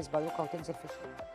تلبس باروكه وتنزل في الشارع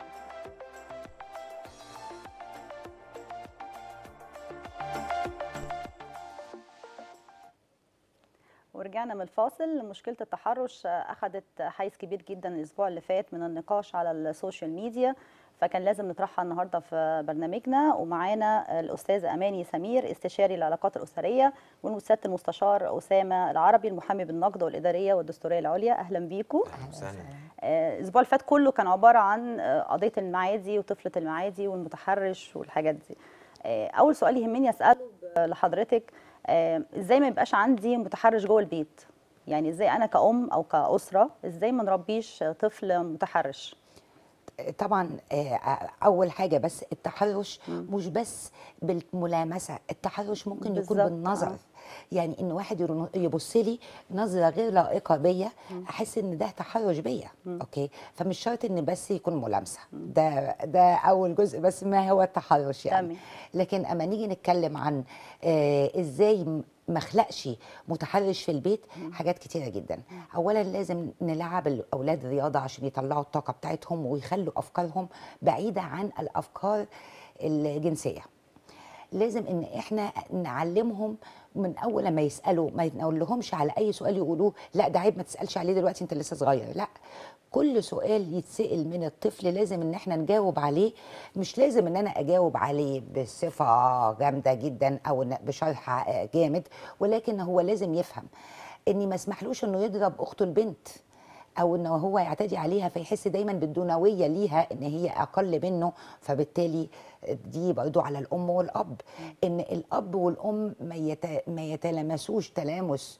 ورجعنا من الفاصل مشكله التحرش اخذت حيز كبير جدا الاسبوع اللي فات من النقاش على السوشيال ميديا فكان لازم نطرحها النهارده في برنامجنا ومعانا الاستاذ اماني سمير استشاري العلاقات الاسريه والسياده المستشار اسامه العربي المحامي بالنقد والاداريه والدستوريه العليا اهلا بيكم الاسبوع اللي فات كله كان عباره عن قضيه المعادي وطفله المعادي والمتحرش والحاجات دي اول سؤال يهمني اساله لحضرتك ازاي ما يبقاش عندي متحرش جوه البيت يعني ازاي انا كأم او كأسرة ازاي ما نربيش طفل متحرش طبعا اول حاجه بس التحرش مش بس بالملامسه التحرش ممكن يكون بالنظر آه. يعني ان واحد يبص لي نظره غير لائقه بيا احس ان ده تحرش بيا اوكي فمش شرط ان بس يكون ملامسه ده ده اول جزء بس ما هو التحرش يعني تمام. لكن اما نيجي نتكلم عن آه ازاي ما اخلقش متحرش في البيت حاجات كتيره جدا اولا لازم نلعب الاولاد رياضه عشان يطلعوا الطاقه بتاعتهم ويخلوا افكارهم بعيده عن الافكار الجنسيه لازم ان احنا نعلمهم من اول لما يسالوا ما نقول لهمش على اي سؤال يقولوه لا ده عيب ما تسالش عليه دلوقتي انت لسه صغير لا كل سؤال يتسال من الطفل لازم ان احنا نجاوب عليه مش لازم ان انا اجاوب عليه بصفه جامده جدا او بشرح جامد ولكن هو لازم يفهم اني ما اسمحلوش انه يضرب اخته البنت او انه هو يعتدي عليها فيحس دايما بالدونويه ليها ان هي اقل منه فبالتالي دي برضو على الام والاب ان الاب والام ما, يت... ما يتلامسوش تلامس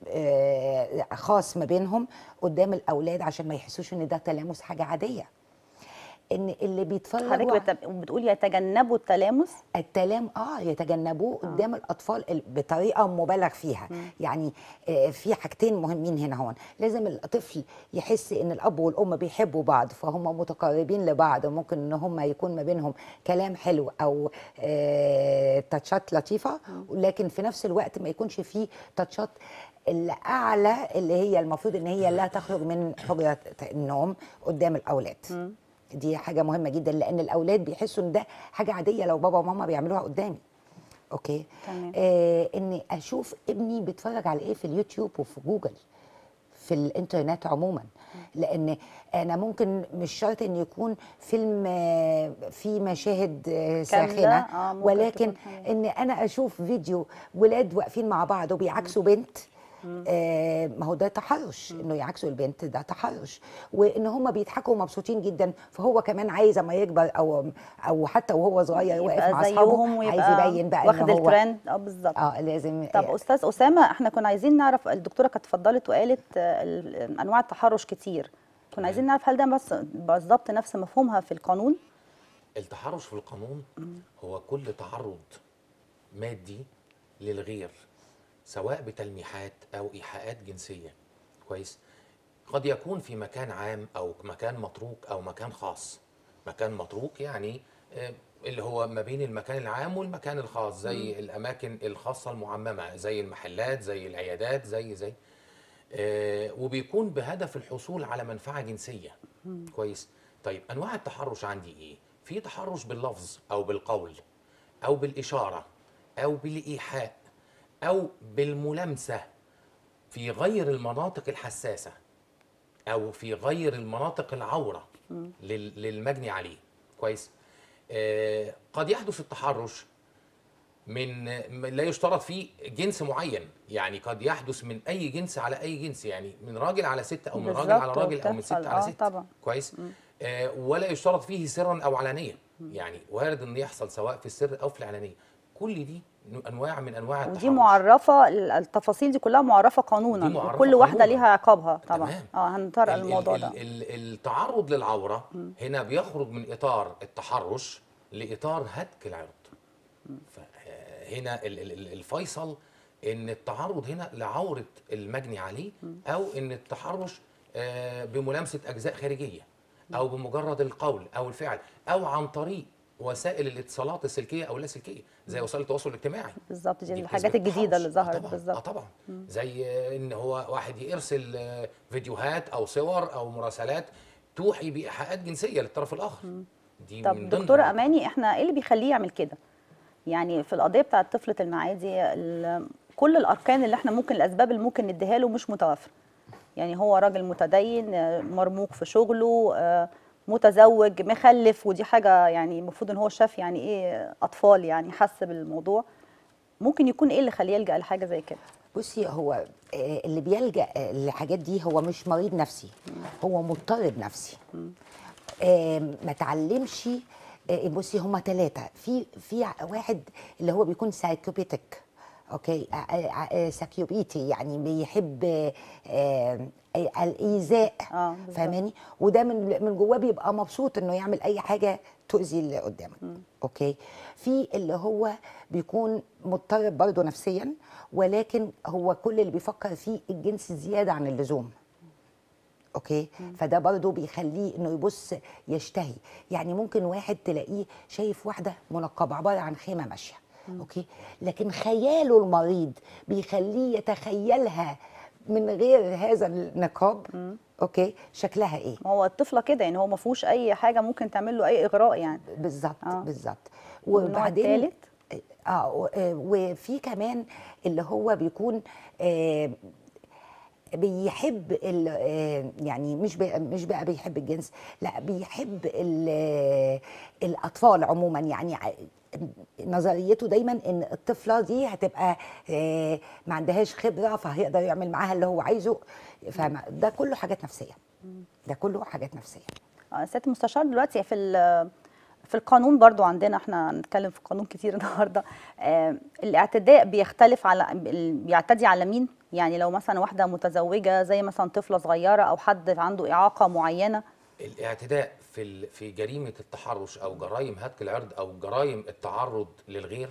خاص ما بينهم قدام الاولاد عشان ما يحسوش ان ده تلامس حاجه عاديه ان اللي بيتفرجوا حضرتك بتقول يتجنبوا التلامس التلام اه يتجنبوه آه. قدام الاطفال بطريقه مبالغ فيها م. يعني آه في حاجتين مهمين هنا هون لازم الطفل يحس ان الاب والام بيحبوا بعض فهم متقربين لبعض ممكن ان هم يكون ما بينهم كلام حلو او آه تاتشات لطيفه م. لكن في نفس الوقت ما يكونش فيه تاتشات الاعلى اللي هي المفروض ان هي لا تخرج من حجره النوم قدام الاولاد م. دي حاجة مهمة جدا لأن الأولاد بيحسوا إن ده حاجة عادية لو بابا وماما بيعملوها قدامي. أوكي؟ تمام. آه إني أشوف ابني بيتفرج على إيه في اليوتيوب وفي جوجل في الإنترنت عموما لأن أنا ممكن مش شرط إن يكون فيلم آه فيه مشاهد آه ساخنة آه ولكن إن أنا أشوف فيديو ولاد واقفين مع بعض وبيعكسوا بنت آه ما هو ده تحرش انه يعكسوا البنت ده تحرش وان هم بيضحكوا ومبسوطين جدا فهو كمان عايز اما يكبر او او حتى وهو صغير واقف مع اصحابه عايز يبين بقى واخد ان هو الترند اه بالظبط اه لازم طب استاذ اسامه احنا كنا عايزين نعرف الدكتوره كانت اتفضلت وقالت انواع التحرش كتير كنا عايزين نعرف هل ده بس بالظبط نفس مفهومها في القانون التحرش في القانون هو كل تعرض مادي للغير سواء بتلميحات او ايحاءات جنسيه كويس قد يكون في مكان عام او مكان متروك او مكان خاص مكان متروك يعني اللي هو ما بين المكان العام والمكان الخاص زي م. الاماكن الخاصه المعممه زي المحلات زي العيادات زي زي آه وبيكون بهدف الحصول على منفعه جنسيه م. كويس طيب انواع التحرش عندي ايه في تحرش باللفظ او بالقول او بالاشاره او بالايحاء او بالملامسه في غير المناطق الحساسه او في غير المناطق العوره للمجني عليه كويس آه قد يحدث التحرش من لا يشترط فيه جنس معين يعني قد يحدث من اي جنس على اي جنس يعني من راجل على ست او من راجل على راجل او من ست على ست طبعا. كويس آه ولا يشترط فيه سرا او علانيه يعني وارد ان يحصل سواء في السر او في العلانيه كل دي انواع من انواع ودي معرفه التفاصيل دي كلها معرفه قانونا دي معرفة وكل واحده قانوناً. ليها عقابها طبعا تمام. اه هنطرق الموضوع ال ده ال ال التعرض للعوره هنا بيخرج من اطار التحرش لاطار هتك العرض فهنا ال- ال- ال- الفيصل ان التعرض هنا لعوره المجني عليه او ان التحرش آه، بملامسه اجزاء خارجيه او بمجرد القول او الفعل او عن طريق وسائل الاتصالات السلكيه او اللاسلكيه زي وسائل التواصل الاجتماعي بالظبط دي دي الحاجات بتثبت الجديده اللي تحرش. آه ظهرت طبعاً. اه بالظبط طبعا زي ان هو واحد يرسل آه، فيديوهات او صور او مراسلات توحي بايحاءات جنسيه للطرف الاخر دي طب من ضمن دكتوره العقوبات. اماني احنا ايه اللي بيخليه يعمل كده يعني في القضيه بتاعه طفله المعادي ال- كل الاركان اللي احنا ممكن الاسباب اللي ممكن نديها له مش متوافره يعني هو راجل متدين آه، مرموق في شغله آه، متزوج مخلف ودي حاجه يعني المفروض ان هو شاف يعني ايه اطفال يعني حس بالموضوع ممكن يكون ايه اللي خليه يلجا لحاجه زي كده بصي هو آه، اللي بيلجأ آه، للحاجات دي هو مش مريض نفسي هو مضطرب نفسي آه، ما تعلمش آه، بصي هما ثلاثة في في واحد اللي هو بيكون سايكوبيتك اوكي آه، آه، آه، سايكوبيتي يعني بيحب آه، آه، الايذاء اه بالظبط. فاهماني وده من من جواه بيبقى مبسوط انه يعمل اي حاجه تؤذي اللي قدامك اوكي في اللي هو بيكون مضطرب برضه نفسيا ولكن هو كل اللي بيفكر فيه الجنس زياده عن اللزوم اوكي فده برضه بيخليه انه يبص يشتهي يعني ممكن واحد تلاقيه شايف واحده منقبه عباره عن خيمه ماشيه اوكي لكن خياله المريض بيخليه يتخيلها من غير هذا النقاب اوكي شكلها ايه ما هو الطفله كده يعني هو ما فيهوش اي حاجه ممكن تعمل له اي اغراء يعني بالظبط آه. بالظبط والنوع التالت؟ اه و- آه، وفي كمان اللي هو بيكون آه بيحب ال- آه، يعني مش بقى مش بقى بيحب الجنس لا بيحب ال- آه، الاطفال عموما يعني ع- نظريته دايما ان الطفله دي هتبقى آه، ما عندهاش خبره فهيقدر يعمل معاها اللي هو عايزه فاهمة؟ ده كله حاجات نفسيه ده كله حاجات نفسيه آه، سياده المستشار دلوقتي في ال- في القانون برضو عندنا احنا هنتكلم في القانون كتير النهارده آه، الاعتداء بيختلف على ال- بيعتدي على مين يعني لو مثلا واحده متزوجه زي مثلا طفله صغيره او حد عنده اعاقه معينه الاعتداء في ال- في جريمه التحرش او جرائم هتك العرض او جرائم التعرض للغير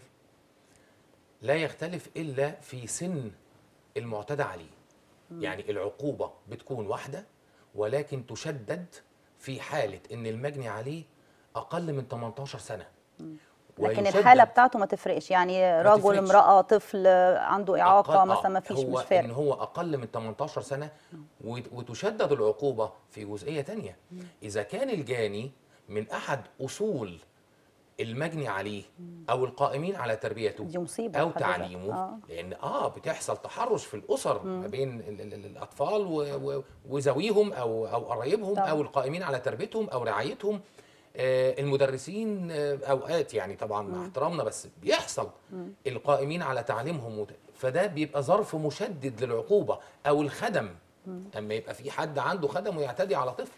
لا يختلف الا في سن المعتدى عليه يعني العقوبه بتكون واحده ولكن تشدد في حاله ان المجني عليه اقل من 18 سنه لكن ويشدد الحاله بتاعته ما تفرقش يعني رجل تفرقش. امراه طفل عنده اعاقه أقل- مثلا آه، ما فيش هو مش ان فارق هو اقل من 18 سنه وت- وتشدد العقوبه في جزئيه تانية اذا كان الجاني من احد اصول المجني عليه او القائمين على تربيته دي مصيبة او في حد ذاتها. تعليمه آه. لان اه بتحصل تحرش في الاسر ما بين ال- ال- ال- الاطفال و- و- وذويهم او او قرايبهم طبعا. او القائمين على تربيتهم او رعايتهم آه، المدرسين آه، اوقات يعني طبعا مع احترامنا بس بيحصل القائمين على تعليمهم وت- فده بيبقى ظرف مشدد للعقوبه او الخدم اما يبقى في حد عنده خدم ويعتدي على طفل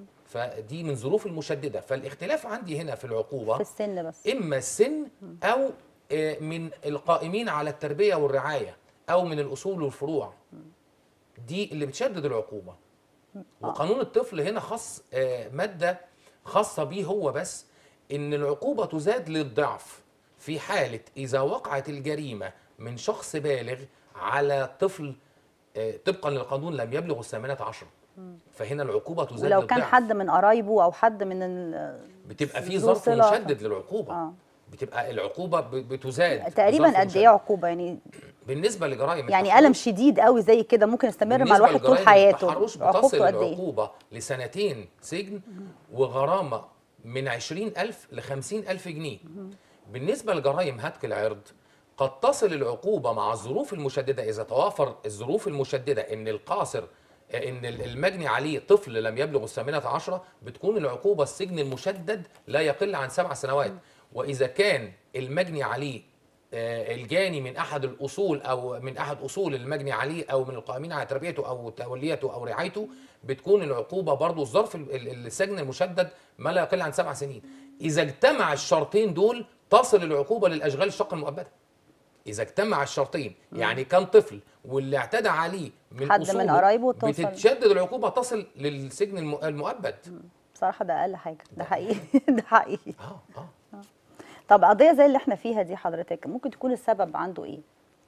فدي من ظروف المشدده فالاختلاف عندي هنا في العقوبه في السن بس اما السن او آه، من القائمين على التربيه والرعايه او من الاصول والفروع دي اللي بتشدد العقوبه وقانون الطفل هنا خاص آه، ماده خاصه بيه هو بس ان العقوبه تزاد للضعف في حاله اذا وقعت الجريمه من شخص بالغ على طفل آه، طبقا للقانون لم يبلغ الثامنه عشر فهنا العقوبه تزاد ولو كان للضعف. حد من قرايبه او حد من ال- بتبقى في ذو ظرف صلة. مشدد للعقوبه آه. بتبقى العقوبه ب- بتزاد بظرف تقريبا قد مشدد. ايه عقوبه يعني بالنسبه لجرائم يعني التحرش، الم شديد قوي زي كده ممكن يستمر مع بالنسبة الواحد طول لجرائم حياته التحرش بتصل عقوبته قد ايه العقوبه لسنتين سجن وغرامه من 20000 ل 50000 جنيه بالنسبه لجرائم هتك العرض قد تصل العقوبه مع الظروف المشدده اذا توافر الظروف المشدده ان القاصر ان المجني عليه طفل لم يبلغ الثامنة عشرة بتكون العقوبة السجن المشدد لا يقل عن سبع سنوات وإذا كان المجني عليه آه، الجاني من أحد الأصول أو من أحد أصول المجني عليه أو من القائمين على تربيته أو توليته أو رعايته بتكون العقوبة برضو الظرف ال- ال- السجن المشدد ما لا يقل عن سبع سنين إذا اجتمع الشرطين دول تصل العقوبة للأشغال الشقة المؤبدة إذا اجتمع الشرطين يعني كان طفل واللي اعتدى عليه من حد من أصوله قرايبه توصل. بتتشدد العقوبة تصل للسجن الم- المؤبد بصراحه ده اقل حاجه ده حقيقي ده حقيقي اه اه طب قضيه زي اللي احنا فيها دي حضرتك ممكن تكون السبب عنده ايه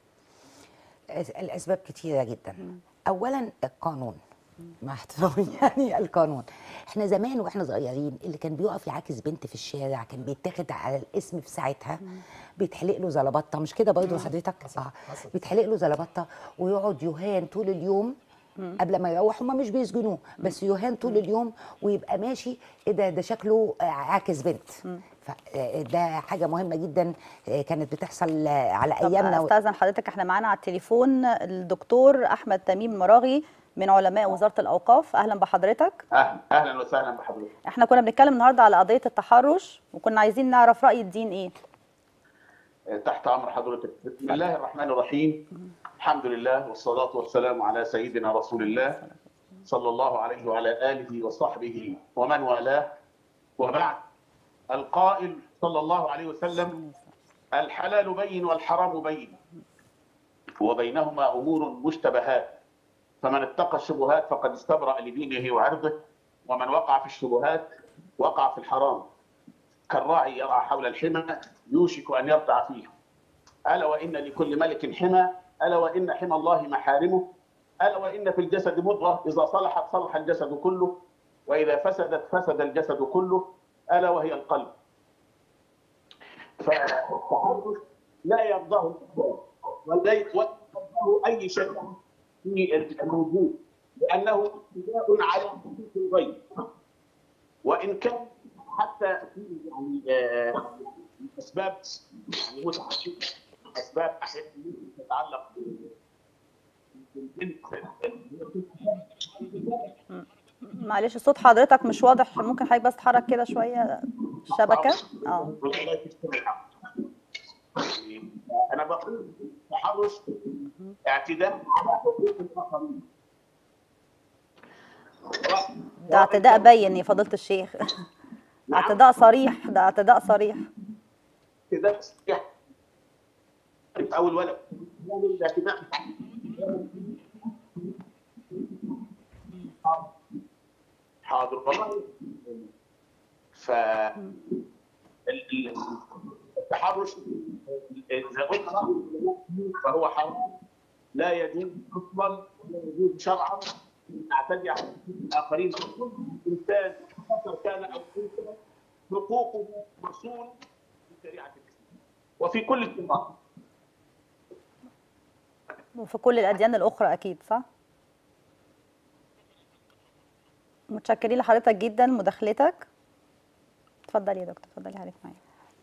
أس- الاسباب كتيره جدا اولا القانون مع احترامي يعني القانون احنا زمان واحنا صغيرين اللي كان بيقف يعاكس بنت في الشارع كان بيتاخد على الاسم في ساعتها بيتحلق له زلبطه مش كده برضه حضرتك اه حصل. بيتحلق له زلبطه ويقعد يهان طول اليوم قبل ما يروح هم مش بيسجنوه بس يهان طول اليوم ويبقى ماشي ايه ده ده شكله آه، عاكس بنت فده حاجه مهمه جدا آه، كانت بتحصل آه، على طب ايامنا و- استاذن حضرتك احنا معانا على التليفون الدكتور احمد تميم مراغي من علماء وزاره الاوقاف اهلا بحضرتك أهلا أهلا وسهلا بحضرتك احنا كنا بنتكلم النهارده على قضيه التحرش وكنا عايزين نعرف راي الدين ايه تحت أمر حضرتك بسم الله الرحمن الرحيم الحمد لله والصلاة والسلام على سيدنا رسول الله صلى الله عليه وعلى آله وصحبه ومن والاه وبعد القائل صلى الله عليه وسلم الحلال بين والحرام بين وبينهما أمور مشتبهات فمن اتقى الشبهات فقد استبرأ لدينه وعرضه ومن وقع في الشبهات وقع في الحرام كالراعي يرعى حول الحمى يوشك ان يرتع فيه. الا وان لكل ملك حمى، الا وان حمى الله محارمه، الا وان في الجسد مضغه اذا صلحت صلح الجسد كله، واذا فسدت فسد الجسد كله، الا وهي القلب. فالتحرش لا يرضاه الإسلام ولا يرضاه اي شيء في الوجود لانه ابتداء على حقوق الغير. وان كان حتى في يعني آه، اسباب يعني متعدده اسباب احيانا ممكن تتعلق بالبنت معلش صوت حضرتك مش واضح ممكن حضرتك بس تحرك كده شويه الشبكه اه انا بقول التحرش اعتداء على حقوق الاخرين ده اعتداء بين يا فضيله الشيخ نعم. اعتداء صريح ده اعتداء صريح اعتداء صحيح او الولد الاعتداء حاضر والله ف ال- ال- التحرش اذا قلنا فهو حرام لا يجوز اصلا لا يجوز شرعا ان نعتدي على حقوق الاخرين كل انسان ذكر كان او انثى حقوقه مرسول في شريعه الاسلام وفي كل اتفاق وفي كل الاديان الاخرى اكيد صح متشكرين لحضرتك جدا مداخلتك اتفضلي يا دكتور اتفضلي عليك معايا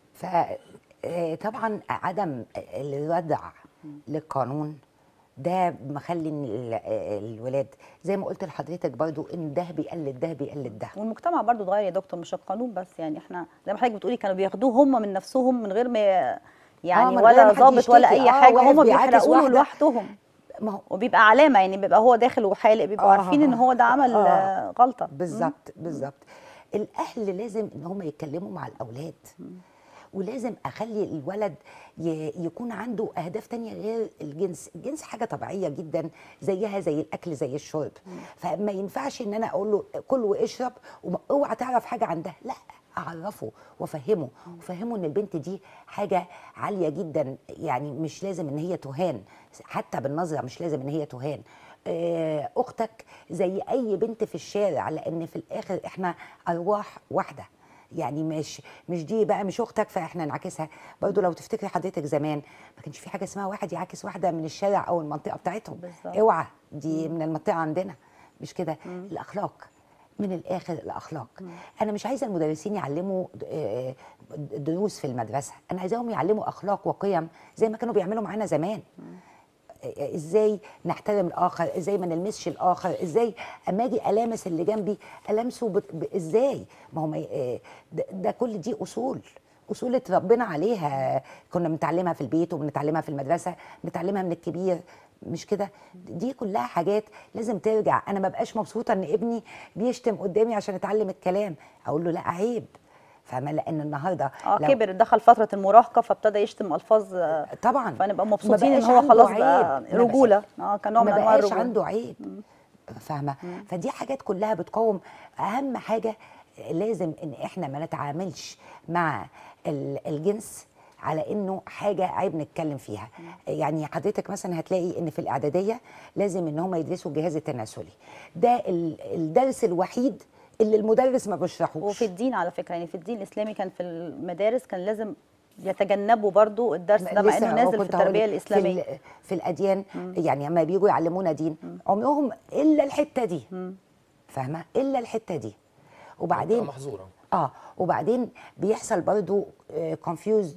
فطبعا عدم الردع للقانون ده مخلي إن ال- الولاد زي ما قلت لحضرتك برضو ان ده بيقلد ده بيقلد ده والمجتمع برضو اتغير يا دكتور مش القانون بس يعني احنا زي ما حضرتك بتقولي كانوا بياخدوه هم من نفسهم من غير ما يعني من غير ولا ما حد ضابط ولا يشتكي. اي آه، حاجه واقف هم بيعاكس بيحرقوا له واحدة. لوحدهم ما هو وبيبقى علامه يعني بيبقى هو داخل وحالق بيبقوا آه، عارفين ان هو ده عمل آه. آه، غلطه بالظبط بالظبط الاهل لازم ان هم يتكلموا مع الاولاد ولازم اخلي الولد ي- يكون عنده اهداف تانية غير الجنس الجنس حاجه طبيعيه جدا زيها زي الاكل زي الشرب فما ينفعش ان انا اقول له كل واشرب واوعى تعرف حاجه عن ده لا اعرفه وافهمه وافهمه ان البنت دي حاجه عاليه جدا يعني مش لازم ان هي تهان حتى بالنظره مش لازم ان هي تهان آه، اختك زي اي بنت في الشارع لان في الاخر احنا ارواح واحده يعني مش مش دي بقى مش اختك فاحنا نعكسها برضو لو تفتكري حضرتك زمان ما كانش في حاجه اسمها واحد يعاكس واحده من الشارع او المنطقه بتاعتهم بالظبط. اوعى دي من المنطقه عندنا مش كده الاخلاق من الاخر الاخلاق انا مش عايزه المدرسين يعلموا آه، دروس في المدرسه انا عايزاهم يعلموا اخلاق وقيم زي ما كانوا بيعملوا معانا زمان ازاي نحترم الاخر ازاي ما نلمسش الاخر ازاي اما اجي المس اللي جنبي المسه ب... ب... ازاي ما هو ما ي- آه، ده, ده كل دي اصول اصول اتربينا عليها كنا بنتعلمها في البيت وبنتعلمها في المدرسه بنتعلمها من الكبير مش كده دي كلها حاجات لازم ترجع انا ما بقاش مبسوطه ان ابني بيشتم قدامي عشان اتعلم الكلام اقول له لا عيب فاهمه لان النهارده اه لو- كبر دخل فتره المراهقه فابتدى يشتم الفاز آه، طبعا فنبقى ما مبسوطين ان بقاش هو عنده خلاص عيب. بقى ما بقاش- رجوله اه كان نوع من ما انواع بقاش الرجوله عنده عيب فاهمه فدي حاجات كلها بتقوم اهم حاجه لازم ان احنا ما نتعاملش مع ال- الجنس على انه حاجه عيب نتكلم فيها يعني حضرتك مثلا هتلاقي ان في الاعداديه لازم ان هم يدرسوا الجهاز التناسلي ده ال- الدرس الوحيد اللي المدرس ما بيشرحوش وفي الدين على فكره يعني في الدين الاسلامي كان في المدارس كان لازم يتجنبوا برضو الدرس ده مع لسه انه نازل في كنت هقول التربيه لك الاسلاميه في, ال- في الاديان يعني لما بيجوا يعلمونا دين عمرهم الا الحته دي فاهمه الا الحته دي وبعدين محظوره اه وبعدين بيحصل برضو كونفيوز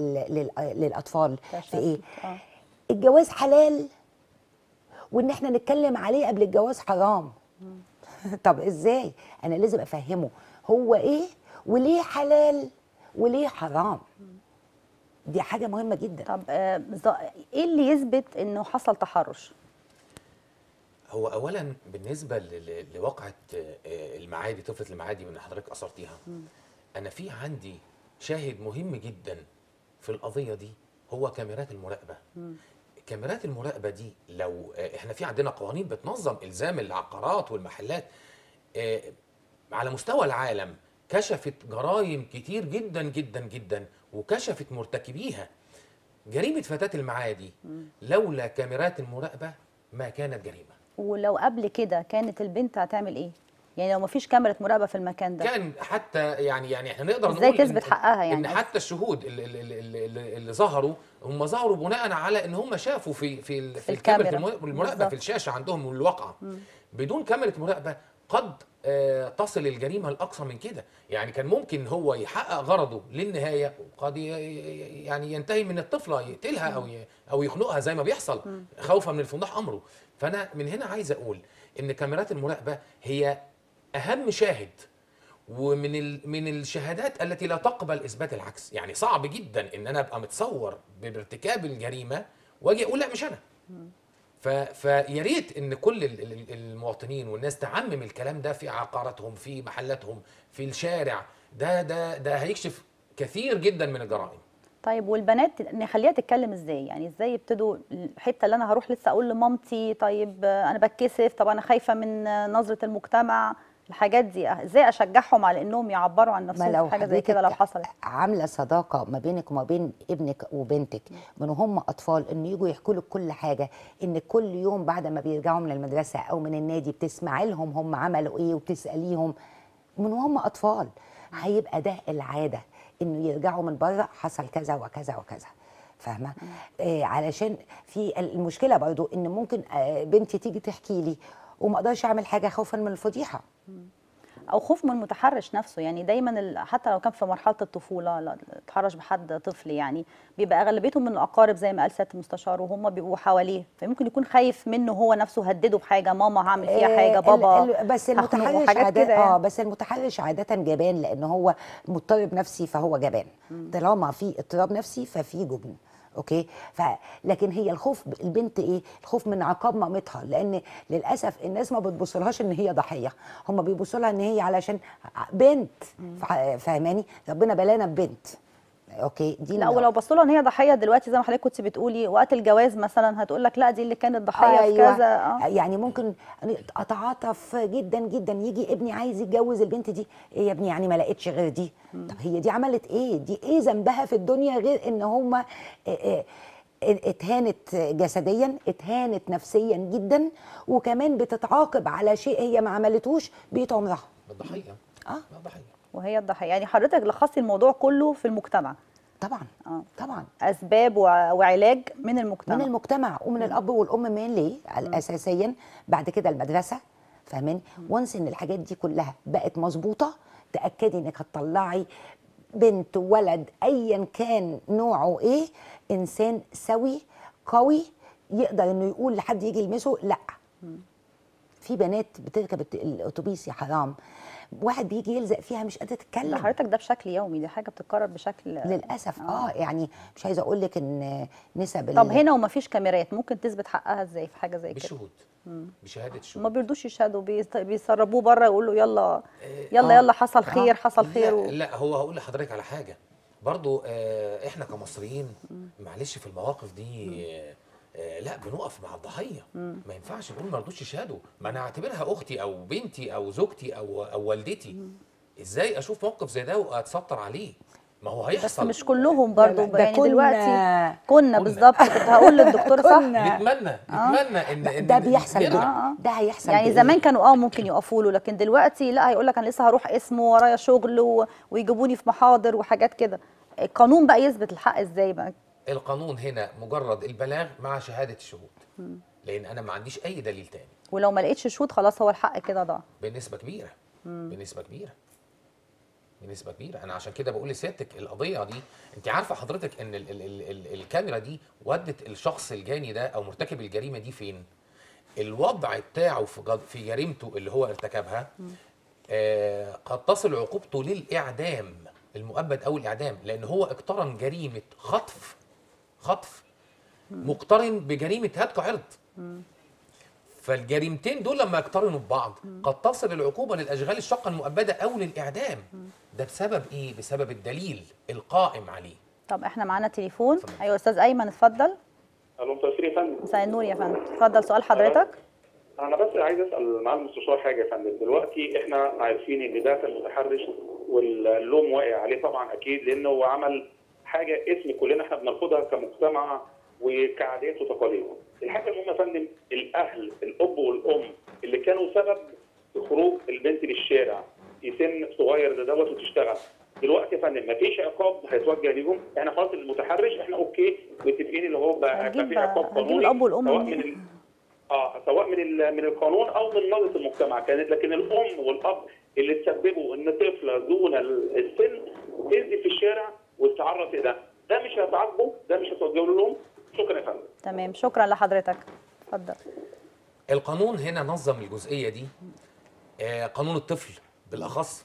للاطفال في ايه آه. الجواز حلال وان احنا نتكلم عليه قبل الجواز حرام طب ازاي انا لازم افهمه هو ايه وليه حلال وليه حرام دي حاجه مهمه جدا طب آه، ز- ايه اللي يثبت انه حصل تحرش هو اولا بالنسبه ل- ل- لواقعه آه، المعادي طفله المعادي من حضرتك اثرتيها انا في عندي شاهد مهم جدا في القضيه دي هو كاميرات المراقبه كاميرات المراقبه دي لو آه، احنا في عندنا قوانين بتنظم الزام العقارات والمحلات آه، على مستوى العالم كشفت جرائم كتير جدا جدا جدا وكشفت مرتكبيها جريمه فتاه المعادي لولا كاميرات المراقبه ما كانت جريمه ولو قبل كده كانت البنت هتعمل ايه يعني لو مفيش كاميرا مراقبه في المكان ده كان حتى يعني يعني احنا نقدر إزاي نقول تثبت إن- حقها يعني ان قصدي؟ حتى الشهود اللي, اللي, اللي, اللي ظهروا هم ظهروا بناء على ان هم شافوا في في, ال- في الكاميرا الكاميرا. المراقبه المراقبه بالظبط. في الشاشه عندهم الواقعه بدون كاميرا مراقبه قد آه، تصل الجريمه لاقصى من كده يعني كان ممكن هو يحقق غرضه للنهايه وقد ي- ي- يعني ينتهي من الطفله يقتلها او ي- او يخنقها زي ما بيحصل خوفا من الفضاح امره فانا من هنا عايز اقول ان كاميرات المراقبه هي اهم شاهد ومن ال... من الشهادات التي لا تقبل اثبات العكس يعني صعب جدا ان انا ابقى متصور بارتكاب الجريمه واجي اقول لا مش انا ف... فيا ريت ان كل ال- ال- المواطنين والناس تعمم الكلام ده في عقاراتهم في محلاتهم في الشارع ده ده ده هيكشف كثير جدا من الجرائم طيب والبنات نخليها تتكلم ازاي يعني ازاي يبتدوا الحته اللي انا هروح لسه اقول لمامتي طيب آه، انا بتكسف طب انا خايفه من آه، نظره المجتمع الحاجات دي آه، ازاي اشجعهم على انهم يعبروا عن ما نفسهم لو في حاجه زي كده لو حضرتك حصلت عامله صداقه ما بينك وما بين ابنك وبنتك من هم اطفال ان يجوا يحكوا لك كل حاجه ان كل يوم بعد ما بيرجعوا من المدرسه او من النادي بتسمعي لهم هم عملوا ايه وتساليهم من هم اطفال هيبقى ده العاده انه يرجعوا من بره حصل كذا وكذا وكذا فاهمه آه علشان في المشكله برضو ان ممكن آه بنتي تيجي تحكي لي وما اقدرش اعمل حاجه خوفا من الفضيحه او خوف من المتحرش نفسه يعني دايما ال- حتى لو كان في مرحله الطفوله لا- اتحرش بحد طفل يعني بيبقى اغلبيتهم من الاقارب زي ما قال سياده المستشار وهم بيبقوا حواليه فممكن يكون خايف منه هو نفسه هدده بحاجه ماما هعمل فيها آه، حاجه ال- بابا ال- بس هخنقه، المتحرش حاجات عادة كده اه يعني. بس المتحرش عادة جبان لان هو مضطرب نفسي فهو جبان طالما في اضطراب نفسي ففي جبن اوكي ف لكن هي الخوف البنت ايه الخوف من عقاب مامتها لان للاسف الناس ما بتبصلهاش ان هي ضحيه هم بيبصوا لها ان هي علشان بنت فا- فاهماني ربنا بلانا ببنت اوكي دي لا من- ولو بصوا لها ان هي ضحيه دلوقتي زي ما حضرتك كنت بتقولي وقت الجواز مثلا هتقول لك لا دي اللي كانت ضحيه في كذا اه يعني ممكن اتعاطف جدا جدا يجي ابني عايز يتجوز البنت دي ايه يا ابني يعني ما لقيتش غير دي طب هي دي عملت ايه دي ايه ذنبها في الدنيا غير ان هم اتهانت جسديا اتهانت نفسيا جدا وكمان بتتعاقب على شيء هي ما عملتوش بقيت عمرها الضحيه اه الضحيه وهي الضحيه يعني حضرتك لخصتي الموضوع كله في المجتمع طبعا اه طبعا اسباب وع- وعلاج من المجتمع من المجتمع ومن الاب والام مين ليه اساسيا بعد كده المدرسه فاهمين وانس ان الحاجات دي كلها بقت مظبوطه تاكدي انك هتطلعي بنت ولد ايا كان نوعه ايه انسان سوي قوي يقدر انه يقول لحد يجي يلمسه لا في بنات بتركب الت- الاتوبيس يا حرام واحد بيجي يلزق فيها مش قادره ده تتكلم حضرتك ده بشكل يومي دي حاجه بتتكرر بشكل للاسف اه يعني مش عايزه اقول لك ان نسب طب ال- هنا ومفيش كاميرات ممكن تثبت حقها ازاي في حاجه زي كده بشهود بشهاده ما الشهود بيرضوش يشهدوا بيست- بيسربوه بره يقولوا يلا يلا آه. يلا حصل خير حصل خير لا, و... لا هو هقول لحضرتك على حاجه برضو آه احنا كمصريين معلش في المواقف دي آه آه لا بنقف مع الضحيه ما ينفعش نقول ما رضوش يشهدوا ما انا اعتبرها اختي او بنتي او زوجتي او او والدتي ازاي اشوف موقف زي ده واتستر عليه ما هو بس هيحصل مش كلهم برضو ده يعني كنا- دلوقتي كنا كنا. بالظبط كنت هقول للدكتور صح كنا. نتمنى نتمنى ان ان ده بيحصل نرجع. بقى ده هيحصل يعني بإيه؟ زمان كانوا اه ممكن يقفوا له لكن دلوقتي لا هيقول لك انا لسه هروح اسم ورايا شغل و... ويجيبوني في محاضر وحاجات كده القانون بقى يثبت الحق ازاي بقى القانون هنا مجرد البلاغ مع شهاده الشهود لان انا ما عنديش اي دليل تاني ولو ما لقيتش شهود خلاص هو الحق كده ضاع بنسبه كبيره بنسبه كبيره بنسبه كبيره انا عشان كده بقول لسيادتك القضيه دي انت عارفه حضرتك ان ال ال ال ال الكاميرا دي ودت الشخص الجاني ده او مرتكب الجريمه دي فين الوضع بتاعه في جد- في جريمته اللي هو ارتكبها آه قد تصل عقوبته للاعدام المؤبد او الاعدام لان هو اقترن جريمه خطف خطف مقترن بجريمه هتك عرض فالجريمتين دول لما يقترنوا ببعض قد تصل العقوبه للاشغال الشاقه المؤبده او للاعدام ده بسبب ايه بسبب الدليل القائم عليه طب احنا معانا تليفون اتفضل. ايوه استاذ ايمن اتفضل الو مساء الخير يا فندم مساء النور يا فندم اتفضل سؤال حضرتك انا بس عايز اسال مع المستشار حاجه يا فندم دلوقتي احنا عارفين ان ده كان متحرش واللوم واقع عليه طبعا اكيد لانه هو عمل حاجه اسم كلنا احنا بنرفضها كمجتمع وكعادات وتقاليد الحاجه المهمه يا فندم الاهل الاب والام اللي كانوا سبب في خروج البنت للشارع في سن صغير ده دوت وتشتغل دلوقتي يا فندم مفيش عقاب هيتوجه ليهم احنا خلاص المتحرش احنا اوكي متفقين اللي هو بقى هنجيب- مفيش عقاب هنجيب قانوني الأب والأم سواء منين؟ من ال... اه سواء من ال- من القانون او من نظره المجتمع كانت لكن الام والاب اللي تسببوا ان طفله دون ال- السن تنزل في الشارع وتتعرض لده ده مش هيتعاقبوا ده مش هتوجهوا لهم شكرا يا فندم تمام شكرا لحضرتك اتفضل القانون هنا نظم الجزئيه دي آه، قانون الطفل بالاخص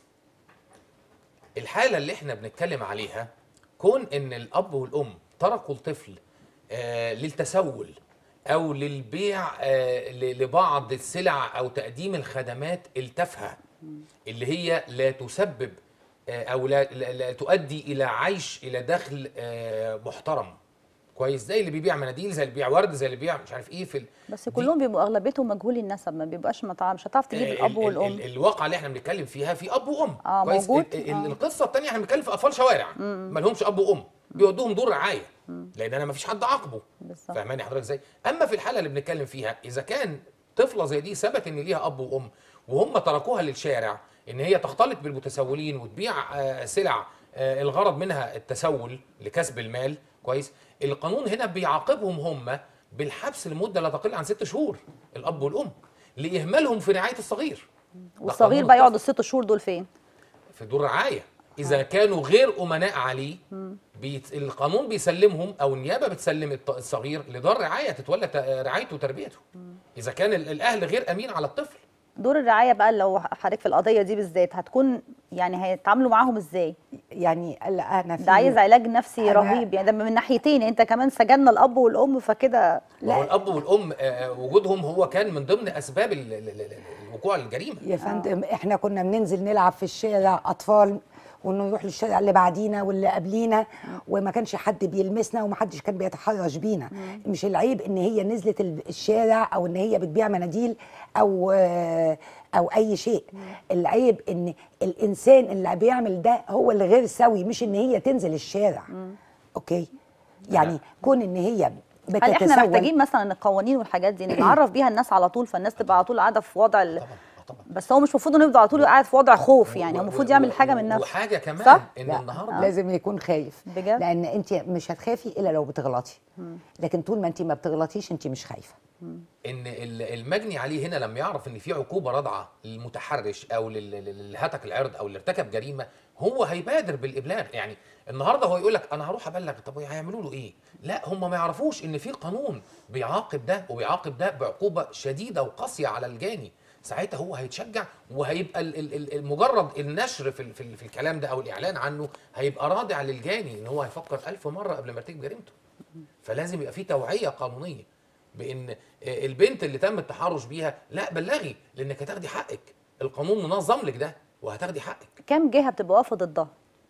الحاله اللي احنا بنتكلم عليها كون ان الاب والام تركوا الطفل آه، للتسول او للبيع آه، ل- لبعض السلع او تقديم الخدمات التافهه اللي هي لا تسبب آه، او لا, لا, لا تؤدي الى عيش الى دخل آه، محترم كويس زي اللي بيبيع مناديل زي اللي بيبيع ورد زي اللي بيبيع مش عارف ايه في ال- بس دي- كلهم بيبقوا اغلبيتهم مجهول النسب ما بيبقاش مطعم مش هتعرف تجيب ال- الاب ال- والام ال- الواقع اللي احنا بنتكلم فيها في اب وام آه، كويس موجود. ال- ال- آه. القصه الثانيه احنا بنتكلم في اطفال شوارع ما لهمش اب وام بيودوهم دور رعايه لان انا ما فيش حد عاقبه بالظبط فاهماني حضرتك ازاي اما في الحاله اللي بنتكلم فيها اذا كان طفله زي دي ثبت ان ليها اب وام وهم تركوها للشارع ان هي تختلط بالمتسولين وتبيع آه، سلع آه، الغرض منها التسول لكسب المال كويس القانون هنا بيعاقبهم هم بالحبس لمده لا تقل عن ست شهور الاب والام لاهمالهم في رعايه الصغير ده والصغير قانون بقى يقعد الطفل. الست شهور دول فين في دور رعايه اذا كانوا غير امناء عليه بيت القانون بيسلمهم او النيابه بتسلم الط- الصغير لدار رعايه تتولى ت- رعايته وتربيته اذا كان ال- الاهل غير امين على الطفل دور الرعايه بقى لو حضرتك في القضيه دي بالذات هتكون يعني هيتعاملوا معاهم ازاي يعني لا انا في ده عايز علاج نفسي أنا- رهيب يعني ده من ناحيتين يعني انت كمان سجننا الاب والام فكده ما هو الاب والام آه، وجودهم هو كان من ضمن اسباب ال- ال- ال- ال- وقوع الجريمه يا فندم احنا كنا بننزل نلعب في الشارع اطفال وانه يروح للشارع اللي بعدينا واللي قبلينا وما كانش حد بيلمسنا وما حدش كان بيتحرش بينا مش العيب ان هي نزلت ال- الشارع او ان هي بتبيع مناديل او آه، او اي شيء العيب ان الانسان اللي بيعمل ده هو اللي غير سوي مش ان هي تنزل الشارع اوكي يعني كون ان هي هل بتتسول احنا محتاجين مثلا القوانين والحاجات دي نعرف بيها الناس على طول فالناس تبقى على طول قاعده في وضع ال... طبعا آه، طبعا بس هو مش المفروض انه يفضل على طول قاعد في وضع خوف يعني هو و- المفروض و- يعمل و- حاجه من نفسه وحاجه كمان صح؟ ان لا، النهارده لازم يكون خايف بجد؟ لان انت مش هتخافي الا لو بتغلطي لكن طول ما انت ما بتغلطيش انت مش خايفه ان ال- المجني عليه هنا لما يعرف ان في عقوبه رادعه للمتحرش او لل- لل- للي هتك العرض او اللي ارتكب جريمه هو هيبادر بالابلاغ يعني النهارده هو يقول لك انا هروح ابلغ طب هيعملوا له ايه؟ لا هم ما يعرفوش ان في قانون بيعاقب ده وبيعاقب ده بعقوبه شديده وقاسيه على الجاني ساعتها هو هيتشجع وهيبقى ال- ال- ال- ال- مجرد النشر في ال- في ال- في الكلام ده او الاعلان عنه هيبقى رادع للجاني ان هو هيفكر ألف مره قبل ما يرتكب جريمته فلازم يبقى في توعيه قانونيه بان البنت اللي تم التحرش بيها لا بلغي لانك هتاخدي حقك القانون منظم لك ده وهتاخدي حقك كام جهه بتبقى واقفه ضدها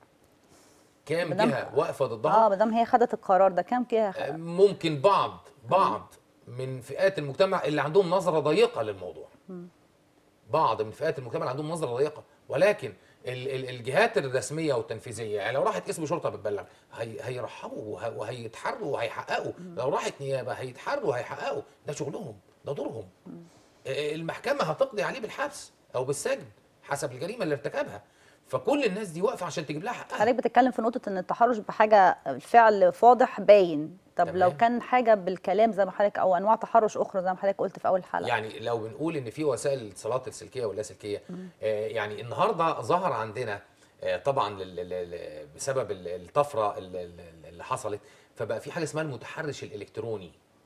كام مدام- جهه واقفه اه ضدها ما دام هي خدت القرار ده كام جهه آه، ممكن بعض بعض من فئات المجتمع اللي عندهم نظره ضيقه للموضوع بعض من فئات المجتمع اللي عندهم نظره ضيقه ولكن ال- ال- الجهات الرسميه والتنفيذيه يعني لو راحت اسم شرطه بتبلغ هي هيرحبوا وه- وهيتحروا وهيحققوا لو راحت نيابه هيتحروا وهيحققوا ده شغلهم ده دورهم آه، المحكمه هتقضي عليه بالحبس او بالسجن حسب الجريمه اللي ارتكبها فكل الناس دي واقفه عشان تجيب لها حقها حضرتك بتتكلم في نقطه ان التحرش بحاجه فعل واضح باين طب تمام. لو كان حاجه بالكلام زي ما حضرتك او انواع تحرش اخرى زي ما حضرتك قلت في اول حلقه يعني لو بنقول ان في وسائل الاتصالات السلكيه واللاسلكيه آه يعني النهارده ظهر عندنا آه طبعا لل- لل- لل- بسبب ال- الطفره ال- ال- اللي حصلت فبقى في حاجه اسمها المتحرش الالكتروني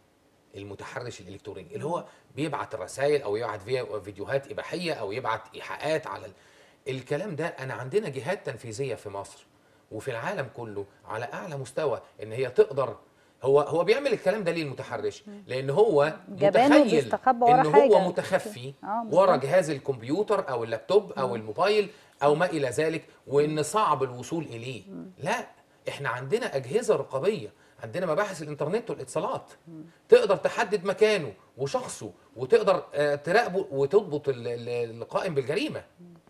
المتحرش الالكتروني اللي هو بيبعت الرسائل او يبعت فيا- فيديوهات اباحيه او يبعت ايحاءات على ال... الكلام ده انا عندنا جهات تنفيذيه في مصر وفي العالم كله على اعلى مستوى ان هي تقدر هو هو بيعمل الكلام ده ليه المتحرش؟ لان هو جبانه متخيل بيستخبى ورا ان حاجة. هو متخفي آه، بالظبط. ورا جهاز الكمبيوتر او اللابتوب او الموبايل او ما الى ذلك وان صعب الوصول اليه لا احنا عندنا اجهزه رقابيه عندنا مباحث الانترنت والاتصالات تقدر تحدد مكانه وشخصه وتقدر آه، تراقبه وتضبط ال- ال- القائم بالجريمه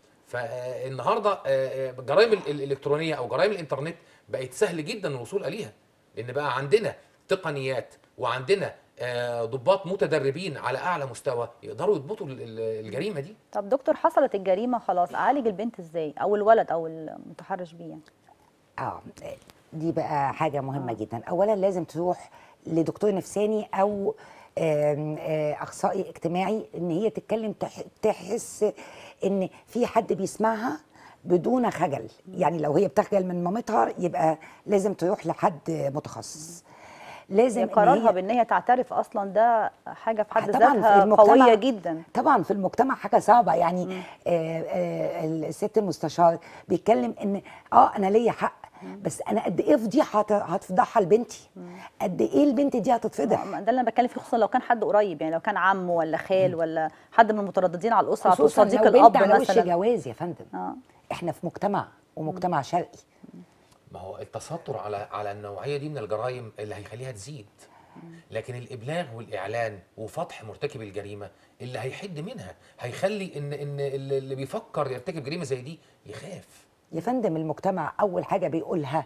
فالنهارده آه، آه، الجرائم ال- الالكترونيه او جرائم الانترنت بقت سهل جدا الوصول اليها لان بقى عندنا تقنيات وعندنا آه، ضباط متدربين على اعلى مستوى يقدروا يضبطوا ال- ال- الجريمه دي طب دكتور حصلت الجريمه خلاص اعالج البنت ازاي او الولد او المتحرش بيه يعني اه دي بقى حاجه مهمه جدا اولا لازم تروح لدكتور نفساني او آم، آه، اخصائي اجتماعي ان هي تتكلم تح- تحس ان في حد بيسمعها بدون خجل يعني لو هي بتخجل من مامتها يبقى لازم تروح لحد متخصص لازم هي إن قرارها هي- بان هي تعترف اصلا ده حاجه في حد طبعاً في ذاتها المجتمع- قويه جدا طبعا في المجتمع حاجه صعبه يعني آه آه الست المستشار بيتكلم ان اه انا ليا حق بس انا قد ايه فضيحه هت- هتفضحها لبنتي قد ايه البنت دي هتتفضح ده اللي انا بتكلم فيه خصوصا لو كان حد قريب يعني لو كان عم ولا خال ولا حد من المترددين على الاسره او خصوصا صديق لو بنت الاب على وش مثلا جواز يا فندم اه احنا في مجتمع ومجتمع شرقي ما هو التستر على على النوعيه دي من الجرائم اللي هيخليها تزيد لكن الابلاغ والاعلان وفضح مرتكب الجريمه اللي هيحد منها هيخلي ان ان اللي اللي بيفكر يرتكب جريمه زي دي يخاف يا فندم المجتمع اول حاجه بيقولها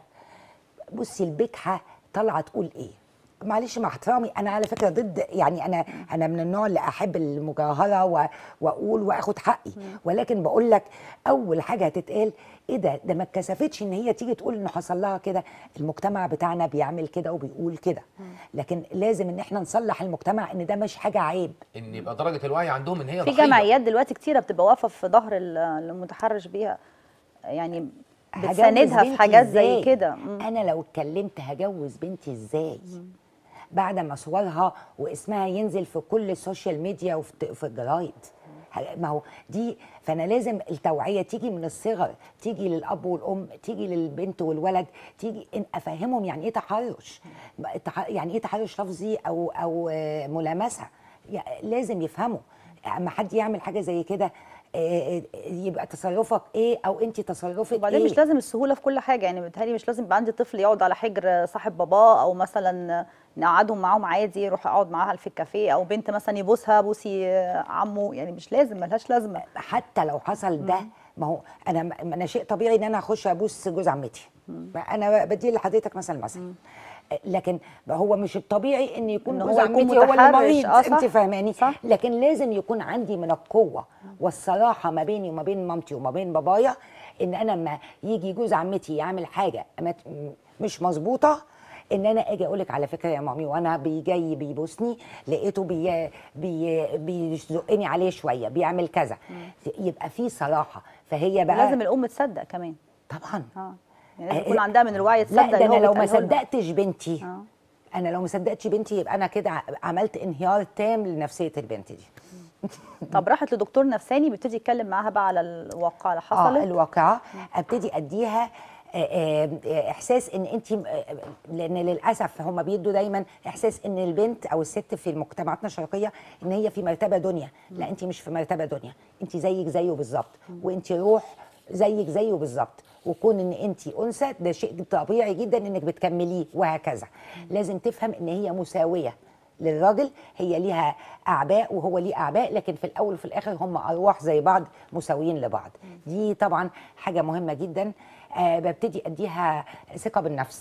بصي البجحه طالعه تقول ايه معلش مع احترامي انا على فكره ضد يعني انا انا من النوع اللي احب المجاهره و- واقول واخد حقي ولكن بقول لك اول حاجه هتتقال ايه ده ده ما اتكسفتش ان هي تيجي تقول انه حصل لها كده المجتمع بتاعنا بيعمل كده وبيقول كده لكن لازم ان احنا نصلح المجتمع ان ده مش حاجه عيب ان يبقى درجه الوعي عندهم ان هي في ضحية. جمعيات دلوقتي كتيره بتبقى واقفه في ظهر ال- المتحرش بيها يعني هجوز بتساندها في بنتي حاجات زي إزاي؟ كده مم. انا لو اتكلمت هجوز بنتي ازاي بعد ما صورها واسمها ينزل في كل السوشيال ميديا وفي في الجرايد ه- ما هو دي فانا لازم التوعيه تيجي من الصغر تيجي للاب والام تيجي للبنت والولد تيجي ان افهمهم يعني ايه تحرش التح- يعني ايه تحرش لفظي او او آه، ملامسه يع- لازم يفهموا اما حد يعمل حاجه زي كده آه، آه، يبقى تصرفك ايه او انت تصرفك وبعدين ايه مش لازم السهوله في كل حاجه يعني بيتهيألي مش لازم يبقى عندي طفل يقعد على حجر صاحب باباه او مثلا نقعدهم معاهم عادي يروح اقعد معاها في الكافيه او بنت مثلا يبوسها بوسي عمه يعني مش لازم ملهاش لازمه حتى لو حصل ده ما هو انا ما انا شيء طبيعي ان انا اخش ابوس جوز عمتي انا بدي لحضرتك مثلا مثلا لكن هو مش الطبيعي ان يكون إن جوز هو يكون عمتي هو اللي متحرش. مريض آه، صح. انت فاهماني صح. لكن لازم يكون عندي من القوه والصراحه ما بيني وما بين مامتي وما بين بابايا ان انا لما يجي جوز عمتي يعمل حاجه ما ت- م- مش مظبوطه ان انا اجي اقول لك على فكره يا مامي وانا بي- جاي بيبوسني لقيته بي بي بيزقني عليه شويه بيعمل كذا يبقى في صراحه فهي بقى لازم الام تصدق كمان طبعا اه يعني لازم آه، يكون عندها من الوعي تصدق لا ده اللي هو انا لو ما بيتقاله لها. صدقتش بنتي آه. انا لو ما صدقتش بنتي يبقى انا كده ع- عملت انهيار تام لنفسيه البنت دي طب راحت لدكتور نفساني بيبتدي يتكلم معاها بقى على الواقعه اللي اه حصلت الواقعه ابتدي اديها آه، آه، احساس ان انت لان للاسف هم بيدوا دايما احساس ان البنت او الست في مجتمعاتنا الشرقيه ان هي في مرتبه دنيا لا انت مش في مرتبه دنيا انت زيك زيه بالظبط وانت روح زيك زيه بالظبط وكون ان انت انثى ده شيء طبيعي جدا انك بتكمليه وهكذا لازم تفهم ان هي مساويه للراجل هي ليها اعباء وهو ليه اعباء لكن في الاول وفي الاخر هم ارواح زي بعض مساويين لبعض دي طبعا حاجه مهمه جدا آه ببتدي اديها ثقه بالنفس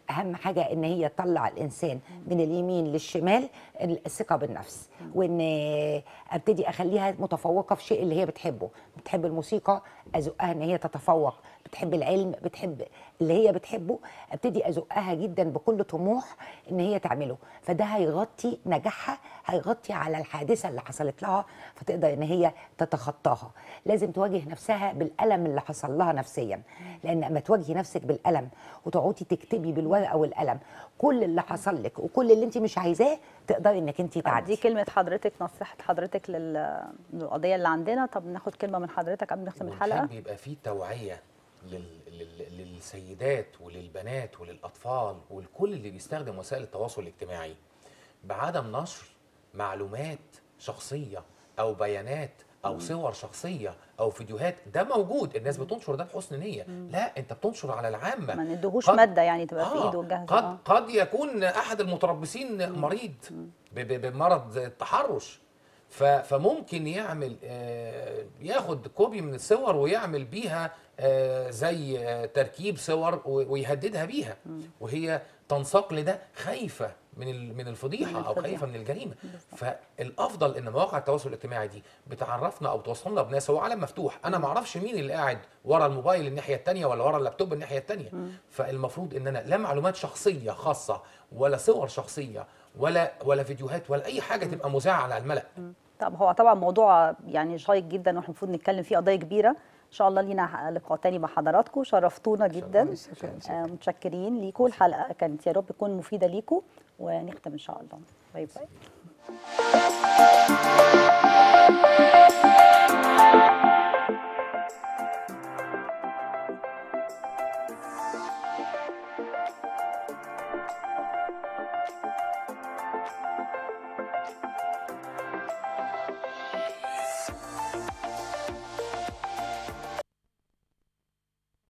اهم حاجه ان هي تطلع الانسان من اليمين للشمال الثقه بالنفس وان ابتدي اخليها متفوقه في شيء اللي هي بتحبه بتحب الموسيقى ازقها ان هي تتفوق بتحب العلم بتحب اللي هي بتحبه ابتدي ازقها جدا بكل طموح ان هي تعمله فده هيغطي نجاحها هيغطي على الحادثه اللي حصلت لها فتقدر ان هي تتخطاها لازم تواجه نفسها بالالم اللي حصل لها نفسيا لان اما تواجهي نفسك بالالم وتقعدي تكتبي بالورقه والقلم كل اللي حصل لك وكل اللي انت مش عايزاه تقدري انك انت دي تعدي كلمه حضرتك نصيحه حضرتك لل- للقضيه اللي عندنا طب ناخد كلمه من حضرتك قبل ما نختم الحلقه ونحب يبقى في توعيه لل... لل... للسيدات وللبنات وللاطفال ولكل اللي بيستخدم وسائل التواصل الاجتماعي بعدم نشر معلومات شخصيه او بيانات او صور شخصيه او فيديوهات ده موجود الناس بتنشر ده بحسن نيه لا انت بتنشر على العامه ما ندهوش قد- ماده يعني تبقى في آه، ايده جاهزه قد آه. قد يكون احد المتربصين مريض ب- ب- بمرض التحرش ف- فممكن يعمل آه، ياخد كوبي من الصور ويعمل بيها آه، زي آه، تركيب صور و- ويهددها بيها وهي تنساق لده خايفه من ال- من من الفضيحه او الفضيحة. خايفه من الجريمه فالافضل ان مواقع التواصل الاجتماعي دي بتعرفنا او توصلنا بناس هو عالم مفتوح انا ما اعرفش مين اللي قاعد ورا الموبايل الناحيه الثانيه ولا ورا اللابتوب الناحيه الثانيه فالمفروض ان انا لا معلومات شخصيه خاصه ولا صور شخصيه ولا ولا فيديوهات ولا اي حاجه تبقى مذاعه على الملأ طب هو طبعا موضوع يعني شيق جدا واحنا المفروض نتكلم فيه قضيه كبيره ان شاء الله لينا لقاء تاني مع حضراتكم شرفتونا جدا آه، متشكرين ليكم الحلقه كانت يا رب تكون مفيده ليكم ونختم ان شاء الله باي باي